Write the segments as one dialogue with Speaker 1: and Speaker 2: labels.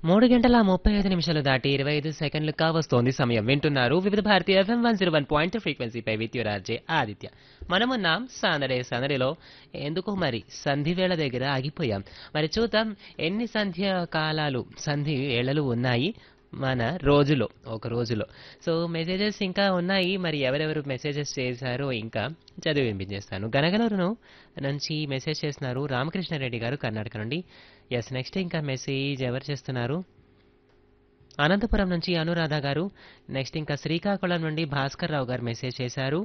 Speaker 1: మూడు గంటల ముప్పై ఐదు నిమిషాలు దాటి ఇరవై ఐదు సెకండ్లు కావస్తోంది సమయం వింటున్నారు Vividh Bharati FM one zero one point ఫ్రీక్వెన్సీపై విద్యురార్జే ఆదిత్య మనమున్నాం సందడే సందడిలో ఎందుకు మరి సంధి వేళ దగ్గర ఆగిపోయాం మరి చూద్దాం ఎన్ని సంధ్య కాలాలు సంధి వేళలు ఉన్నాయి మన రోజులో ఒక రోజులో సో మెసేజెస్ ఇంకా ఉన్నాయి మరి ఎవరెవరు మెసేజెస్ చేశారో ఇంకా చదివి వినిపించేస్తాను గనగలూరును నుంచి మెసేజ్ చేస్తున్నారు రామకృష్ణారెడ్డి గారు కర్ణాటక నుండి ఎస్ నెక్స్ట్ ఇంకా మెసేజ్ ఎవరు చేస్తున్నారు అనంతపురం నుంచి అనురాధ గారు నెక్స్ట్ ఇంకా శ్రీకాకుళం నుండి భాస్కర్ రావు గారు మెసేజ్ చేశారు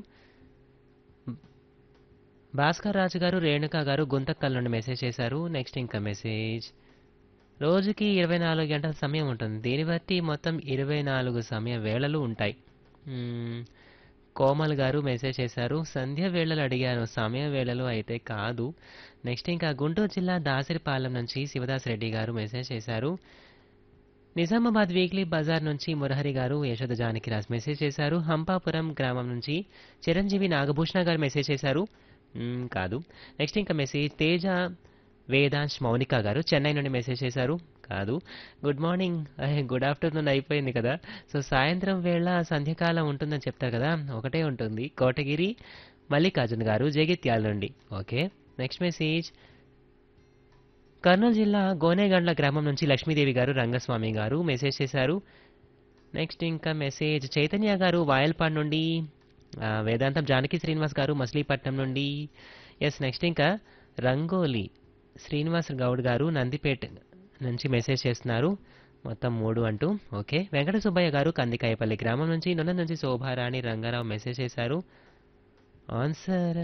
Speaker 1: భాస్కర్ రాజు గారు రేణుక గారు గుంతక్కల్ నుండి మెసేజ్ చేశారు నెక్స్ట్ ఇంకా మెసేజ్ రోజుకి ఇరవై నాలుగు గంటల సమయం ఉంటుంది దీన్ని బట్టి మొత్తం ఇరవై నాలుగు సమయ వేళలు ఉంటాయి మ్మ్. కోమల్ గారు మెసేజ్ చేశారు సంధ్య వేళలు అడిగాను సమయ వేళలు అయితే కాదు నెక్స్ట్ ఇంకా గుంటూరు జిల్లా దాసరిపాలెం నుంచి శివదాస్ రెడ్డి గారు మెసేజ్ చేశారు నిజామాబాద్ వీక్లీ బజార్ నుంచి మురహరి గారు యశోద జానకిరాజ్ మెసేజ్ చేశారు హంపాపురం గ్రామం నుంచి చిరంజీవి నాగభూషణ గారు మెసేజ్ చేశారు మ్మ్, కాదు నెక్స్ట్ ఇంకా మెసేజ్ తేజ వేదాంశ్ మౌనిక గారు చెన్నై నుండి మెసేజ్ చేశారు కాదు గుడ్ మార్నింగ్ అహే, గుడ్ ఆఫ్టర్నూన్ అయిపోయింది కదా సో సాయంత్రం వేళ సంధ్యకాలం ఉంటుందని చెప్తారు కదా ఒకటే ఉంటుంది కోటగిరి మల్లికార్జున్ గారు జగిత్యాల నుండి ఓకే నెక్స్ట్ మెసేజ్ కర్నూలు జిల్లా గోనేగండ్ల గ్రామం నుంచి లక్ష్మీదేవి గారు రంగస్వామి గారు మెసేజ్ చేశారు నెక్స్ట్ ఇంకా మెసేజ్ చైతన్య గారు వాయల్పాడ్ నుండి ఆ, వేదాంతం జానకి శ్రీనివాస్ గారు మచిలీపట్నం నుండి ఎస్ నెక్స్ట్ ఇంకా రంగోలి శ్రీనివాస్ గౌడ్ గారు నందిపేట నుంచి మెసేజ్ చేస్తున్నారు మొత్తం మూడు అంటూ ఓకే వెంకట సుబ్బయ్య గారు కందికాయపల్లి గ్రామం నుంచి నొన్న నుంచి శోభారాణి రంగారావు మెసేజ్ చేశారు ఆన్సర్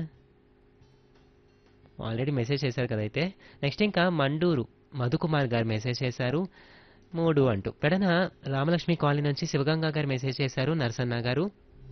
Speaker 1: ఆల్రెడీ మెసేజ్ చేశారు కదైతే నెక్స్ట్ ఇంకా మండూరు మధుకుమార్ గారు మెసేజ్ చేశారు మూడు అంటూ పెడన రామలక్ష్మి కాలనీ నుంచి శివగంగా గారు మెసేజ్ చేశారు నరసన్న గారు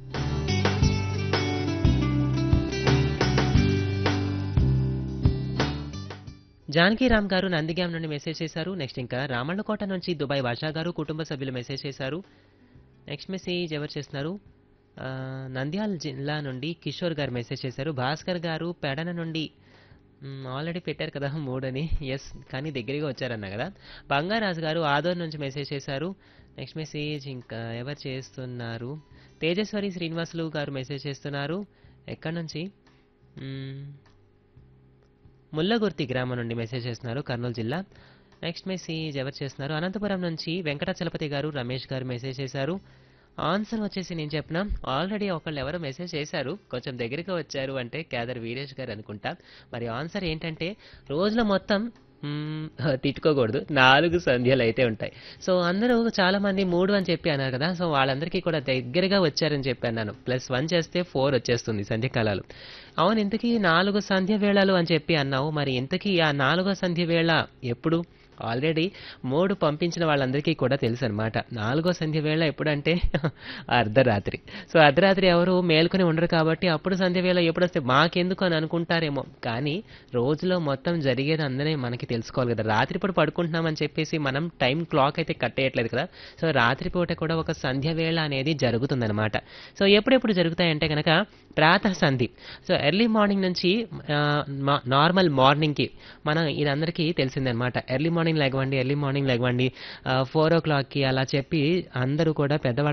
Speaker 1: జానకీరామ్ గారు నందిగాం నుండి మెసేజ్ చేశారు నెక్స్ట్ ఇంకా రామళ్ళకోట నుంచి దుబాయ్ వర్షా గారు కుటుంబ సభ్యులు మెసేజ్ చేశారు నెక్స్ట్ మెసేజ్ ఎవరు చేస్తున్నారు ఆ, నంద్యాల జిల్లా నుండి కిషోర్ గారు మెసేజ్ చేశారు భాస్కర్ గారు పెడన నుండి ఆల్రెడీ పెట్టారు కదా మూడని ఎస్ కానీ దగ్గరగా వచ్చారన్న కదా బంగారాజు గారు ఆదోర్ నుంచి మెసేజ్ చేశారు నెక్స్ట్ మెసేజ్ ఇంకా ఎవరు చేస్తున్నారు తేజస్వరి శ్రీనివాసులు గారు మెసేజ్ చేస్తున్నారు ఎక్కడి నుంచి మ్మ్. ముల్లగుర్తి గ్రామం నుండి మెసేజ్ చేస్తున్నారు కర్నూలు జిల్లా నెక్స్ట్ మెసేజ్ ఎవరు చేస్తున్నారు అనంతపురం నుంచి వెంకటాచలపతి గారు రమేష్ గారు మెసేజ్ చేశారు ఆన్సర్ వచ్చేసి నేను చెప్పిన ఆల్రెడీ ఒకళ్ళు ఎవరో మెసేజ్ చేశారు కొంచెం దగ్గరగా వచ్చారు అంటే కేదర్ వీరేష్ గారు అనుకుంటా మరి ఆన్సర్ ఏంటంటే రోజులో మొత్తం మ్మ్, తిట్టుకోకూడదు నాలుగు సంధ్యలు అయితే ఉంటాయి సో అందరూ చాలా మంది మూడు అని చెప్పి అన్నారు కదా సో వాళ్ళందరికీ కూడా దగ్గరగా వచ్చారని చెప్పి అన్నాను ప్లస్ వన్ చేస్తే ఫోర్ వచ్చేస్తుంది సంధ్యకాలాలు అవును ఇంతకీ నాలుగు సంధ్య వేళలు అని చెప్పి అన్నావు మరి ఇంతకీ ఆ నాలుగో సంధ్య వేళ ఎప్పుడు ఆల్రెడీ మూడు పంపించిన వాళ్ళందరికీ కూడా తెలుసు అనమాట నాలుగో సంధ్య వేళ ఎప్పుడంటే అర్ధరాత్రి సో అర్ధరాత్రి ఎవరు మేల్కొని ఉండరు కాబట్టి అప్పుడు సంధ్య వేళ ఎప్పుడు వస్తే మాకెందుకు అని అనుకుంటారేమో కానీ రోజులో మొత్తం జరిగేది అందరే మనకి తెలుసుకోవాలి కదా రాత్రిపూట పడుకుంటున్నామని చెప్పేసి మనం టైం క్లాక్ అయితే కట్టేయట్లేదు కదా సో రాత్రిపూట కూడా ఒక సంధ్య వేళ అనేది జరుగుతుందన్నమాట సో ఎప్పుడెప్పుడు జరుగుతాయంటే కనుక ప్రాతः సంధి సో ఎర్లీ మార్నింగ్ నుంచి ఆ, మా- నార్మల్ మార్నింగ్కి మనం ఇదందరికీ తెలిసిందనమాట ఎర్లీ మార్నింగ్ లెగవండి ఎర్లీ మార్నింగ్ లెగవండి ఫోర్ ఓ క్లాక్కి అలా చెప్పి అందరూ కూడా పెద్దవాళ్ళు